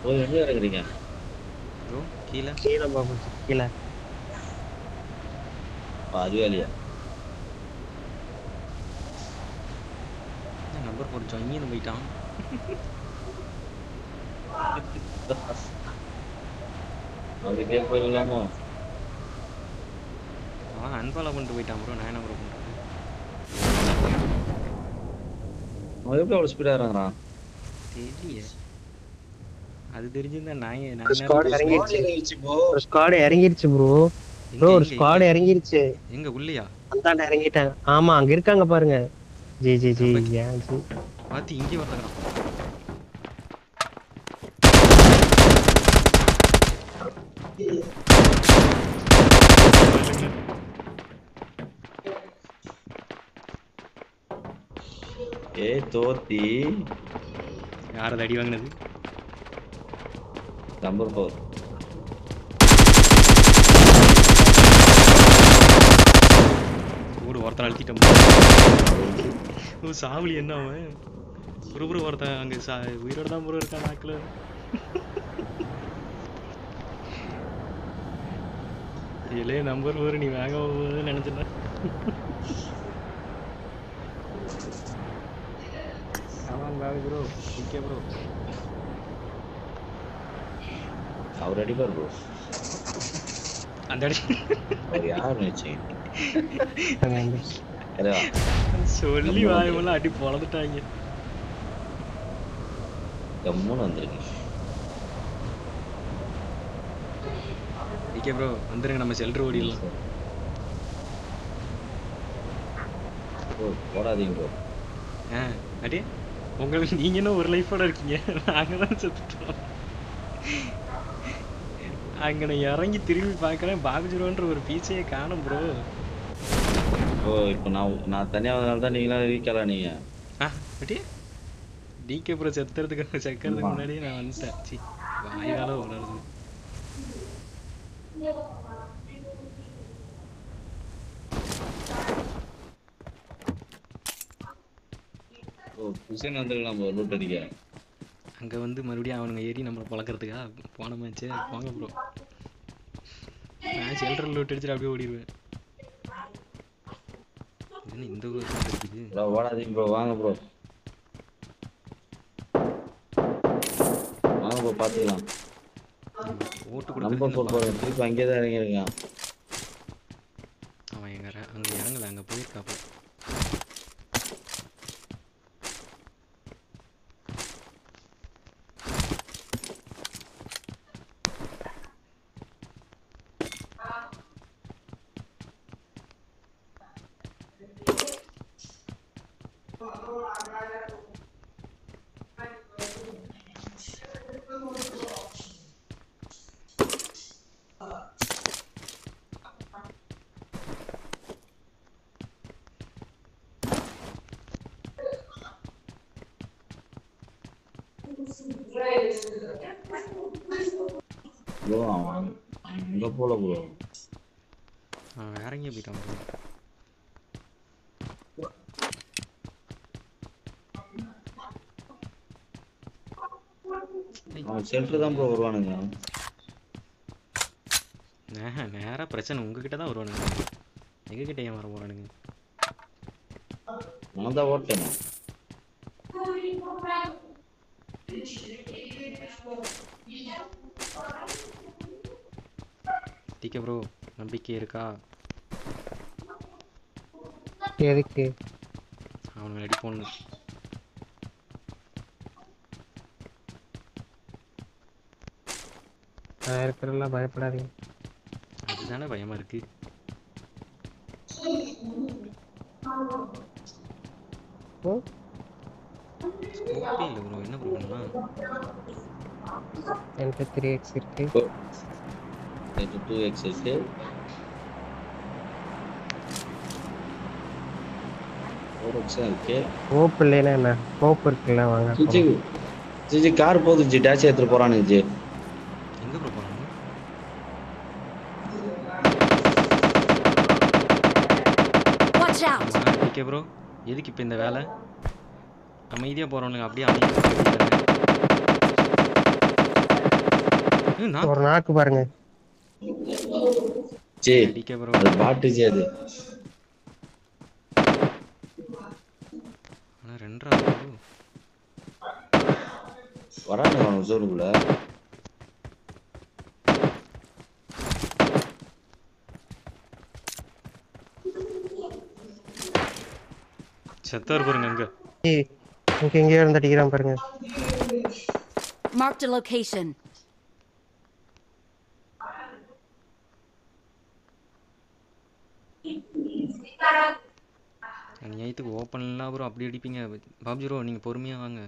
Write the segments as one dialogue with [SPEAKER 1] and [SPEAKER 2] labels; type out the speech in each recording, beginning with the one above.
[SPEAKER 1] போய் எங்க இறங்குறீங்க
[SPEAKER 2] ப்ரோ கீழே
[SPEAKER 3] கீழே பாபு கீழே
[SPEAKER 1] அறிவாளியா
[SPEAKER 2] நம்பர் போட்டு இங்கேருந்து போயிட்டான்
[SPEAKER 1] அதுக்கே போயிடலாமோ
[SPEAKER 2] அவன் அன்ஃபாலோ பண்ணிட்டு போயிட்டான் ப்ரோ நான் என்ன ப்ரோ பண்ணுறது
[SPEAKER 1] அவன் எப்படி அவ்வளவு ஸ்பீடா இறங்குறான்
[SPEAKER 2] தெரியல அது தெரிஞ்சிருந்தா நான் ஏன்
[SPEAKER 3] ஒரு
[SPEAKER 2] நான்
[SPEAKER 3] squad
[SPEAKER 2] நேரத்துக்கு-
[SPEAKER 3] இறங்கிருச்சு ஒரு ஸ்குவாட் இறங்கிருச்சு ப்ரோ
[SPEAKER 2] எங்க,
[SPEAKER 3] ப்ரோ ஒரு
[SPEAKER 2] எங்க,
[SPEAKER 3] ஸ்குவாட் இறங்கிருச்சு
[SPEAKER 2] எங்க உள்ளையா
[SPEAKER 3] அந்தாண்ட இறங்கிட்டாங்க ஆமா அங்க இருக்காங்க பாருங்க ஜி ஜி ஜி
[SPEAKER 2] நம்ம-
[SPEAKER 3] ஏன் ஜி
[SPEAKER 2] பார்த்து இங்கே வரலாம்
[SPEAKER 1] ஏய் தோத்தி
[SPEAKER 2] யாரது அடி வாங்கினது
[SPEAKER 1] நம்பர் ஃபோர்
[SPEAKER 2] கூட ஒருத்தன் அழுத்திட்டோம் ஓ சாவலி என்ன அவன் ஒரு ப்ரோ ஒருத்தன் அங்க சா உயிரோட தான் ப்ரோ இருக்கான் நாக்கில் இலே நம்பர் ஒரு நீ வாங்க போகுதுன்னு நினைச்சிட்டேன் ஆமாம் பாவி ப்ரோ ஓகே ப்ரோ
[SPEAKER 1] அவர் அடிப்பார் ப்ரோ
[SPEAKER 2] அந்த அடி
[SPEAKER 1] அவர் யார் நினைச்சீங்க
[SPEAKER 3] அங்க இருந்து.
[SPEAKER 1] ஏடா,
[SPEAKER 2] சொல்லி
[SPEAKER 1] நம்ம
[SPEAKER 2] வாயமெல்லாம் அடி பொழந்துட்டாங்க
[SPEAKER 1] கம்முன்னு வந்துருங்க
[SPEAKER 2] ஓகே ப்ரோ வந்துருங்க நம்ம செல்டர் ஓடிடலாம்
[SPEAKER 1] ப்ரோ போடாதீங்க ப்ரோ
[SPEAKER 2] ஆ அடி உங்களுக்கு நீங்க என்ன ஒரு லைஃபோட இருக்கீங்க நாங்க தான் செத்துட்டோம் அங்க நான் இறங்கி திரும்பி பார்க்கறேன் பாபிஜிரோன்ற ஒரு பீச்சையே காணும் ப்ரோ
[SPEAKER 1] ப்ரோ இப்போ நான் நான் தனியா வந்தனால தான் நீங்களாம் ரீக்கலாம் நீங்க
[SPEAKER 2] ஆ அடி டிகே ப்ரோ செத்துறதுக்கு செக்கறதுக்கு
[SPEAKER 1] ஆமா.
[SPEAKER 2] முன்னாடியே நான் வந்துட்டேன் சி வாயால வளருது
[SPEAKER 1] ஓ புசன் வந்துருக்கலாம் ப்ரோ லூட் அடிக்க
[SPEAKER 2] அங்க வந்து மறுபடியும் அவனுங்க ஏறி நம்மளை பழக்கிறதுக்கா போன மேட்ச்சு போங்க ப்ரோ நான் செல்டர் லூட் அடிச்சுட்டு அப்படியே ஓடிடுவேன் என்ன இந்த ஊர் இருக்குது
[SPEAKER 1] ப்ரோ ஓடாதீங்க ப்ரோ வாங்க ப்ரோ வாங்க ப்ரோ பார்த்துக்கலாம்
[SPEAKER 2] ஓட்டு
[SPEAKER 1] நம்பர் ஃபோர்
[SPEAKER 2] கொடுக்குறது
[SPEAKER 1] போகிறேன் திருப்பி அங்கேயே தான் இறங்கியிருக்கான்
[SPEAKER 2] அவன் எங்க ர- அங்க இறங்கல அங்க போயிருக்காப்ல
[SPEAKER 1] ப்ரோ அவன் அங்கே போல ப்ரோ
[SPEAKER 2] அவன் வேற எங்கேயும் போயிட்டான் bro.
[SPEAKER 1] அவன் சென்டர் தான் ப்ரோ வருவானுங்க
[SPEAKER 2] ஆஹா, நேரா பிரச்சனை உங்ககிட்ட தான் வருவானுங்க எங்ககிட்ட ஏன் வர போறானுங்க
[SPEAKER 1] நான் தான் ஓட்டேன்
[SPEAKER 2] டிகே ப்ரோ நம்பிக்கை இருக்கா
[SPEAKER 3] எதுக்கு
[SPEAKER 2] அவனுங்களை அடிப்போன்னு
[SPEAKER 3] நான் இருக்கிறதெல்லாம் பயப்படாதீங்க
[SPEAKER 2] அதுதானே பயமா இருக்கு
[SPEAKER 3] ஓ
[SPEAKER 2] ஸ்கோப்பே இல்லை ப்ரோ என்ன ப்ரோ பண்ணலாம்
[SPEAKER 3] என்கிட்ட த்ரீ எக்ஸ் இருக்கு
[SPEAKER 1] நேற்று டூ எக்ஸ் இருக்கு ஃபோர் எக்ஸ் இருக்கு
[SPEAKER 3] ஓப் இல்லைன்னா என்ன ஓப் இருக்குல்ல வாங்க
[SPEAKER 1] ஜிஜி ஜிஜி கார் போகுது ஜி டேக்ஸி எடுத்துட்டு போறானுங்க ஜி
[SPEAKER 2] எங்க ப்ரோ போறாங்க
[SPEAKER 4] Watch out!
[SPEAKER 2] டிகே ப்ரோ எதுக்கு இப்போ இந்த வேலை அமைதியா போறவனுங்க அப்படியே அமைதியா ஏய், நான்
[SPEAKER 3] ஒரு நாக்கு பாருங்க
[SPEAKER 1] சே
[SPEAKER 2] அடிக்க ப்ரோ
[SPEAKER 1] அது பாட்டு ஜி அது
[SPEAKER 2] ஆனா ரெண்டரா bro
[SPEAKER 1] வரானுங்க அவனுக்கு ஜோனுக்குள்ள
[SPEAKER 2] செத்தார் பாருங்க அங்க
[SPEAKER 3] ஜி இங்க எங்கேயோ இருந்து அடிக்கிறான் பாருங்க
[SPEAKER 4] Marked a location.
[SPEAKER 2] அநியாயத்துக்கு ஓப்பன்லாம் ப்ரோ அப்படி அடிப்பீங்க பாப்ஜி ப்ரோ நீங்க பொறுமையா வாங்க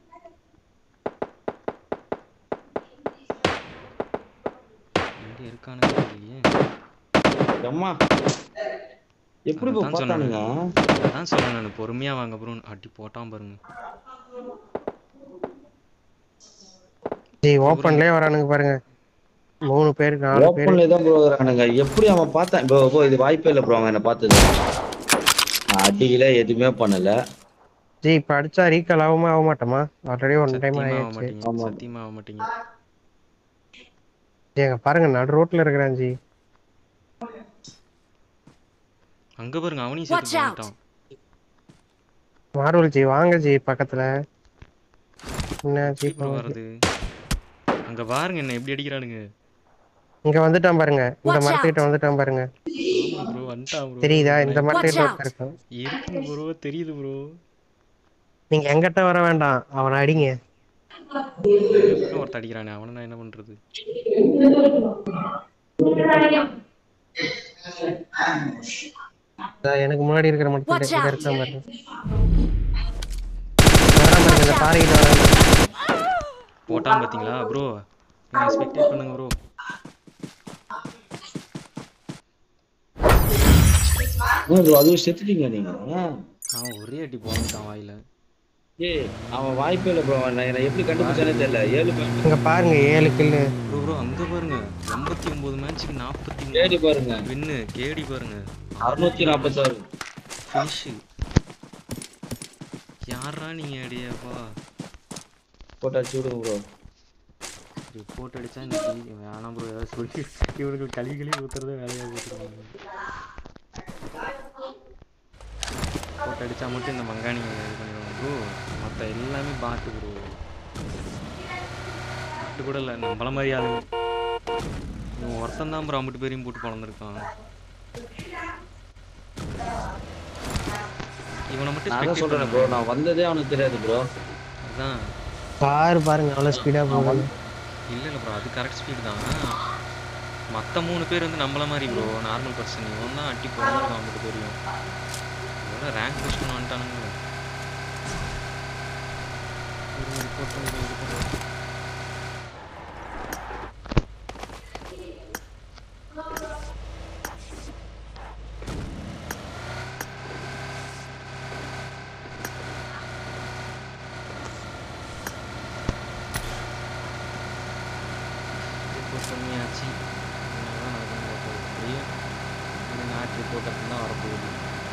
[SPEAKER 2] எங்க இருக்கானுங்க தெரியலையே
[SPEAKER 1] அம்மா எப்படி இப்போ
[SPEAKER 2] அதான் சொன்னேன்.
[SPEAKER 1] பார்த்தானுங்க
[SPEAKER 2] அதான் சொன்னேன் நான் பொறுமையா வாங்க ப்ரோ அடி போட்டான் பாருங்க
[SPEAKER 3] ஜி ஓப்பன்லயே வரானுங்க பாருங்க மூணு பேர் நாலு பேர்
[SPEAKER 1] ஓப்பன்ல தான் ப்ரோ வரானுங்க எப்படி அவன் பார்த்தான் ப்ரோ ப்ரோ இது வாய்ப்பே இல்லை ப்ரோ அவன் என்ன பார்த்தது நான் அடிக்கல எதுவுமே பண்ணல
[SPEAKER 3] ஜி இப்ப அடிச்சா ரீகால் ஆகுமா ஆக மாட்டோமா ஆல்ரெடி ஒன் டைம்
[SPEAKER 2] சத்தியமா ஆக
[SPEAKER 3] ஆயிடுச்சு
[SPEAKER 2] மாட்டீங்க
[SPEAKER 1] ஆமா.
[SPEAKER 2] சத்தியமா ஆக மாட்டீங்க
[SPEAKER 3] ஜி அங்க பாருங்க நடு ரோட்ல இருக்கிறான் ஜி
[SPEAKER 2] அங்க பாருங்க அவனையும்
[SPEAKER 4] Watch
[SPEAKER 2] சேர்த்து
[SPEAKER 4] out.
[SPEAKER 2] பண்ணிட்டான்
[SPEAKER 3] மார்வல் ஜி வாங்க ஜி பக்கத்துல என்ன ஜி
[SPEAKER 2] எப்படி bro வர்றது அங்க பாருங்க என்ன எப்படி அடிக்கிறானுங்க
[SPEAKER 3] இங்க வந்துட்டான் பாருங்க இந்த
[SPEAKER 4] Watch
[SPEAKER 3] மரத்துக்கிட்ட வந்துட்டான் பாருங்க
[SPEAKER 2] ப்ரோ வந்துட்டான் ப்ரோ
[SPEAKER 3] தெரியுதா இந்த மரத்துக்கிட்ட
[SPEAKER 4] Watch out.
[SPEAKER 3] ஒருத்தன் இருக்கான்
[SPEAKER 2] இருக்கு ப்ரோ தெரியுது ப்ரோ
[SPEAKER 3] நீங்க எங்கிட்ட வர வேண்டாம் அவனை அடிங்க
[SPEAKER 2] ஒருத்த அடிக்கிறானே அவனை நான் என்ன பண்றது
[SPEAKER 3] இதா எனக்கு முன்னாடி இருக்கிற
[SPEAKER 4] Watch
[SPEAKER 3] மரத்துக்கிட்ட இங்க
[SPEAKER 4] out.
[SPEAKER 3] இருக்கான் பாருங்க வரான் பாருங்க இந்த பாறைகிட்ட வரான் பாருங்க.
[SPEAKER 2] போட்டான் பாத்தீங்களா ப்ரோ எக்ஸ்பெக்டே பண்ணுங்க ப்ரோ
[SPEAKER 1] ப்ரோ அதுவும் செத்துட்டீங்க நீங்க
[SPEAKER 2] அவன் ஒரே அடி போட்டான் வாயில
[SPEAKER 1] ஏய் அவன் வாய்ப்பே இல்லை ப்ரோ நான் என்னை எப்படி கண்டுபிடிச்சானே தெரியல ஏழு பேர்
[SPEAKER 3] இங்க பாருங்க ஏழு கில்லு
[SPEAKER 2] ப்ரோ ப்ரோ அங்க பாருங்க எண்பத்தி ஒன்பது மேட்ச்சுக்கு நாற்பத்தி
[SPEAKER 1] தேடி பாருங்க
[SPEAKER 2] வின்னு கேடி பாருங்க
[SPEAKER 1] அறுநூத்தி நாற்பத்தாறு
[SPEAKER 2] ஃபினிஷ் யாரா நீங்க அடியாப்பா
[SPEAKER 1] போட்டு அடிச்சு விடுங்க ப்ரோ
[SPEAKER 2] ரிப்போர்ட் அடிச்சா இந்த கல்வி வேணாம் ப்ரோ ஏதாவது சொல்லி இவனுக்கு கல்வி கல்வி ஊத்துறதே வேலையா ஊத்துறாங்க ரிப்போர்ட் அடிச்சா மட்டும் இந்த மங்காணி இது பண்ணிடுவாங்க ப்ரோ மற்ற எல்லாமே பாட்டு ப்ரோ பாட்டு கூட இல்லை நம்மள மாதிரி ஆளுங்க இவன் ஒருத்தன் தான் ப்ரோ அம்பிட்டு பேரையும் போட்டு பிறந்திருக்கான் இவனை மட்டும்
[SPEAKER 1] நான் தான்
[SPEAKER 2] spectate
[SPEAKER 1] சொல்றேன் ப்ரோ நான் வந்ததே அவனுக்கு தெரியாது ப்ரோ
[SPEAKER 2] அதான்
[SPEAKER 3] கார் பாருங்க அவ்வளவு ஸ்பீடா போகுது
[SPEAKER 2] இல்லை இல்லை ப்ரோ அது கரெக்ட் ஸ்பீடு தான் மற்ற மூணு பேர் வந்து நம்மள மாதிரி ப்ரோ நார்மல் பர்சன் இவன் தான் அட்டி போகிறோம் அவங்களுக்கு தெரியும் இதோட ரேங்க் புஷ் பண்ண வந்துட்டானுங்க ரிப்போர்ட் பண்ணி இது பண்ணு. ரிப்போர்ட் பண்ணியாச்சு அதனால நடக்கும் போகிறது அப்படியே இந்த நாட்டு ரிப்போர்ட் அப்படின்னு தான் வரப்போகுது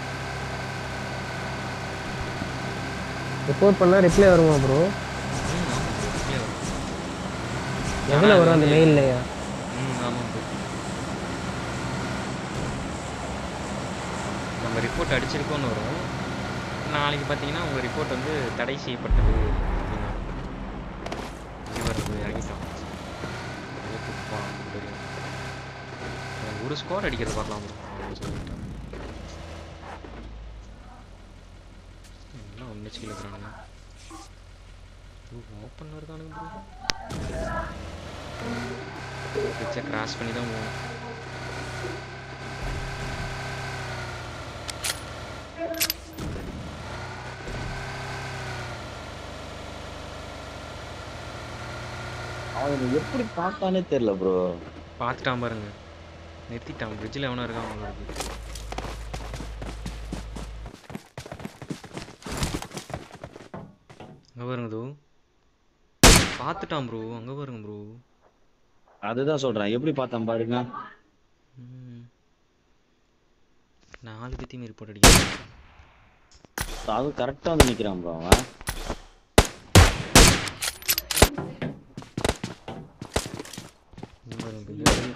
[SPEAKER 3] ரிப்போர்ட் பண்ணா ரிப்ளை வருமா ப்ரோ
[SPEAKER 2] ம் ஆமாம் ப்ரோ இப்படியே வரும்
[SPEAKER 3] எதுல வரும் அந்த மெயில்லையா
[SPEAKER 2] ம் ஆமாம் ப்ரோ நம்ம ரிப்போர்ட் அடிச்சிருக்கோன்னு வரும் நாளைக்கு பார்த்தீங்கன்னா உங்கள் ரிப்போர்ட் வந்து தடை செய்யப்பட்டது அப்படின்னா இங்கே வருது இறங்கிட்டோம் அப்படியே கூப்பிட்டு போகலாம் தெரியும் அஹ் ஒரு ஸ்கோர் அடிக்கிறது பார்க்கலாம் ப்ரோ அப்படின்னு சொல்லிட்டேன் எல்லாம் ஒன்று வச்சுக்கல இருக்கிறாங்க ஓப்பன் இருக்கானுங்க ப்ரோ பிச்சை கிராஸ் பண்ணி தான் போகணும்
[SPEAKER 1] அவன் என்னை எப்படி பார்த்தானே தெரியல ப்ரோ
[SPEAKER 2] பார்த்துட்டான் பாருங்க நிறுத்திட்டான் பிரிட்ஜில் எவனோ இருக்கான் அவங்களுக்கு அங்கே பாருங்க தோ பார்த்துட்டான் ப்ரோ அங்கே பாருங்க ப்ரோ
[SPEAKER 1] அதுதான் சொல்றேன் எப்படி பார்த்தான் பாருங்க
[SPEAKER 2] நாலு பேத்தையும் ரிப்போர்ட் அடிக்கிறான்
[SPEAKER 1] அது கரெக்டா வந்து நிக்கிறான் ப்ரோ அவன்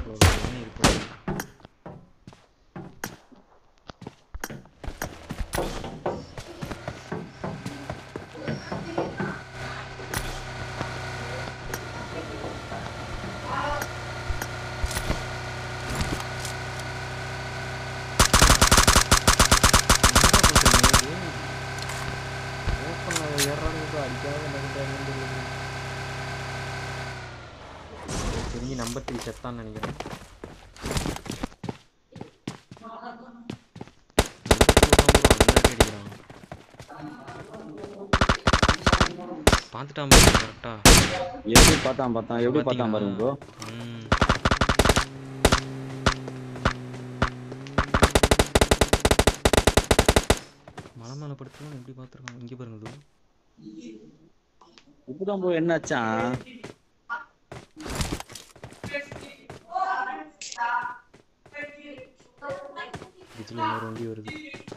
[SPEAKER 2] அவ்வளோ இருக்கு ஓப்பனில் ஏறானுக்கு அடிக்காத நடக்குதாங்கன்னு தெரியல தெரிஞ்சு நம்பர் த்ரீ செத்தான்னு நினைக்கிறேன் பார்த்துட்டான் கரெக்டா
[SPEAKER 1] எப்படி பார்த்தான் பார்த்தான் எப்படி பார்த்தான் பாருங்க ப்ரோ
[SPEAKER 2] ம் மலை மேலே படுத்துலாம் எப்படி பார்த்துருக்காங்க இங்கே பாருங்க இது
[SPEAKER 1] இப்பதான் ப்ரோ என்னாச்சான்
[SPEAKER 2] இதில் இன்னொரு வண்டி வருது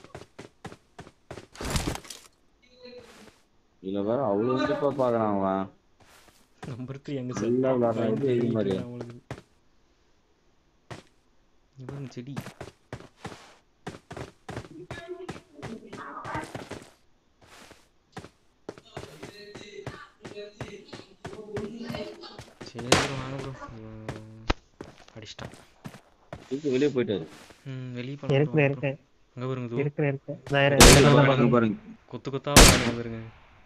[SPEAKER 1] இதுல வேற அவ்வளவு கண்டிப்பா பாக்குறான் அவன்
[SPEAKER 2] நம்பர் த்ரீ எங்க
[SPEAKER 1] நல்லா விளையாடுறான் இது இது மாதிரி
[SPEAKER 2] இவன் செடி சரி bro, வாங்க ப்ரோ அடிச்சிட்டான்
[SPEAKER 1] தூக்கி வெளியே போயிட்டாரு
[SPEAKER 2] ம் வெளியே
[SPEAKER 3] இருக்கு
[SPEAKER 2] பண்ண
[SPEAKER 3] இருக்கு
[SPEAKER 2] அங்க பாருங்க தூ
[SPEAKER 3] இருக்கு இருக்கு நான் இரு-
[SPEAKER 1] வெளியே
[SPEAKER 3] இரு-
[SPEAKER 1] பாருங்க பாருங்க
[SPEAKER 2] கொத்து கொத்தா வரானுங்க பாருங்க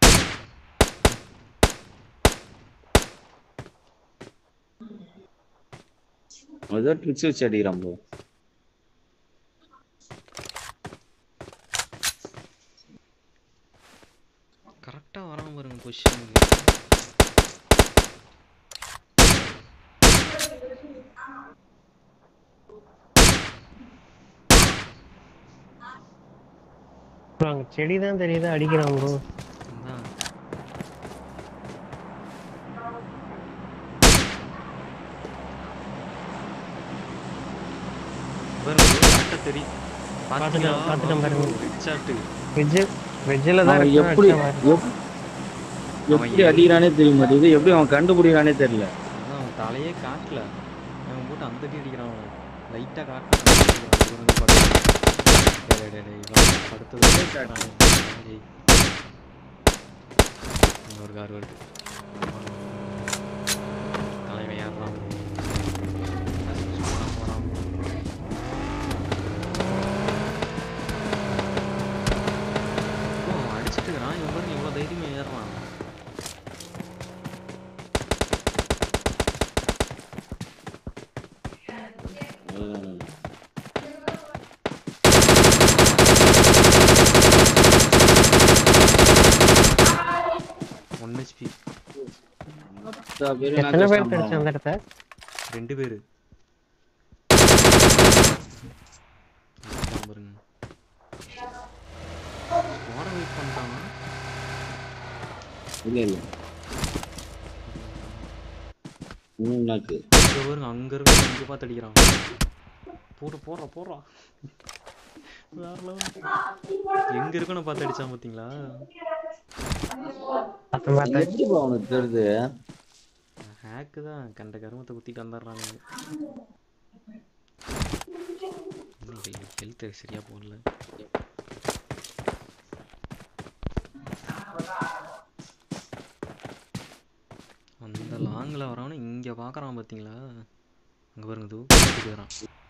[SPEAKER 1] ஏதோ ட்ரிக்ஸ் வச்சு அடிக்கிறான் ப்ரோ
[SPEAKER 2] கரெக்டா வரான் பாருங்க பொசிஷன்
[SPEAKER 3] bro, அங்க செடி தான் தெரியுது அடிக்கிறான் ப்ரோ
[SPEAKER 2] அதான் பாருங்க கரெக்டா தெரியும்
[SPEAKER 3] பார்த்துட்டேன், பார்த்துட்டேன் பாருங்க.
[SPEAKER 2] ரிச்சாட்டு
[SPEAKER 3] வெஜ் வெஜ்ஜில் தான்
[SPEAKER 1] அவன்
[SPEAKER 3] இருக்கு,
[SPEAKER 1] எப்படி
[SPEAKER 3] அடிச்சா பாரு.
[SPEAKER 1] எப்- எப்படி அடிக்கிறானே தெரிய மாட்டேங்குது எப்படி அவன் கண்டுபிடிக்கிறானே தெரியல
[SPEAKER 2] அதான் அவன் தலையே காட்டல அவன் போட்டு அந்த அடி அடிக்கிறான் அவன் லைட்டா காட்டல படுத்தது இன்னொரு கார் வருது தலைவன் ஏறுறான் போறான், போறான். ஓ, அவன் அடிச்சிட்டு இருக்கிறான் இவன் பாருங்க இவ்வளவு தைரியமா ஏறுறான்
[SPEAKER 1] ம்.
[SPEAKER 2] ஒன் ஹெச்பி
[SPEAKER 1] மொத்த பேரும் நான்
[SPEAKER 3] எத்தனை பேர்
[SPEAKER 1] கஷ்டம்
[SPEAKER 3] கிடைச்சு அந்த இடத்த
[SPEAKER 2] ரெண்டு பேரு இருக்கான் பாருங்க ஓட வெயிட் பண்ணிட்டான்
[SPEAKER 1] இல்ல இல்ல மூணு நாக்கு
[SPEAKER 2] இங்க பாருங்க அங்க இருக்க இங்க பார்த்து அடிக்கிறான் போடு போடுறா போடுறா வேற level. எங்க இருக்கணும் பார்த்து அடிச்சான் பாத்தீங்களா
[SPEAKER 3] பார்த்தேன் பார்த்தேன்
[SPEAKER 1] எப்படி bro அவனுக்கு தெரியுது
[SPEAKER 2] ஹேக்கு தான் கண்ட கருமத்தை குத்திட்டு வந்துடுறானுங்க ஹெல்த் சரியா போடல அந்த லாங்கில் வரவன இங்க பார்க்கறான் பாத்தீங்களா அங்க பாருங்க தூ வரான்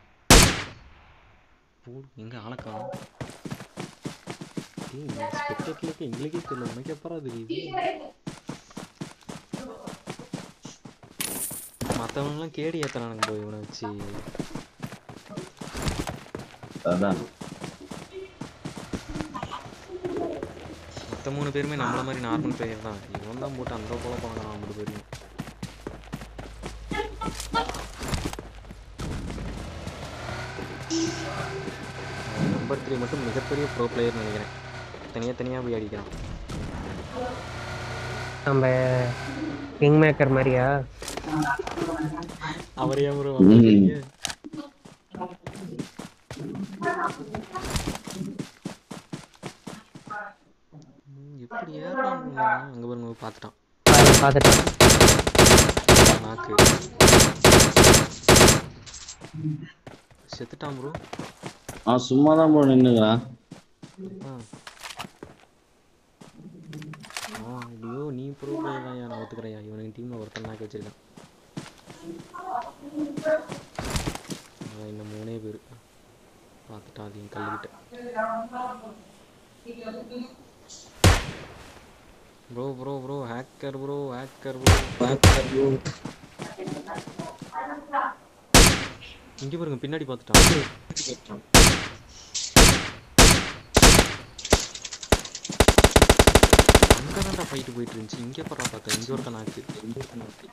[SPEAKER 2] போடு எங்க ஆளக்கான் ஸ்பெக்டேட்டருக்கு எங்களுக்கே தெரியல உனக்கு எப்பரா தெரியுது மற்றவங்களாம் கேடி ஏத்துறானுங்க போய் இவனை வச்சு
[SPEAKER 1] அதான்
[SPEAKER 2] மற்ற மூணு பேருமே நம்மள மாதிரி நார்மல் பிளேயர் தான் இவன் தான் போட்டு அந்த போல பார்க்கலாம் மூணு பேரையும் நம்பர் த்ரீ மட்டும் மிகப்பெரிய ப்ரோ பிளேயர்னு நினைக்கிறேன் தனியா தனியா போய் அடிக்கிறான்
[SPEAKER 3] நம்ம கிங் மேக்கர் மாதிரியா
[SPEAKER 2] அவரையா ப்ரோ
[SPEAKER 1] ம்.
[SPEAKER 2] எப்படி ஏறான் அங்க பாருங்க பார்த்துட்டான்
[SPEAKER 3] பாரு, பார்த்துட்டேன்
[SPEAKER 2] நாக்கு செத்துட்டான் ப்ரோ
[SPEAKER 1] அவன் சும்மா தான் ப்ரோ நின்னுக்கிறான்
[SPEAKER 2] ஆ ஆ ஐயோ நீ ப்ரோ தான் நான் ஒத்துக்கிறேன் இவனுக்கு டீமில் ஒருத்தன் நாக்கு வச்சிருக்கான் அதான் இன்னும் மூணே பேர் பார்த்துட்டான் அதையும் கல்லுக்கிட்ட bro bro bro hacker bro hacker bro இங்கே பாருங்க பின்னாடி பார்த்துட்டான் அங்கே தான்டா ஃபைட்டு போயிட்டு இருந்துச்சு இங்கே பரவ பார்த்தேன் இங்கே ஒருத்தன் நாக்கு இங்கே ஒருத்தன் நாக்கு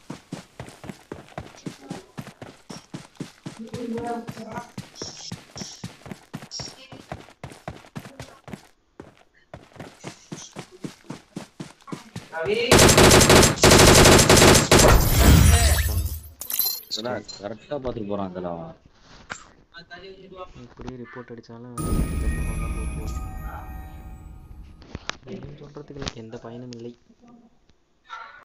[SPEAKER 1] கரெக்டா பாத்துட்டு போறான் அதெல்லாம்
[SPEAKER 2] இப்படியே ரிப்போர்ட் அடித்தாலும் சொல்கிறதுக்கு எந்த பயனும் இல்லை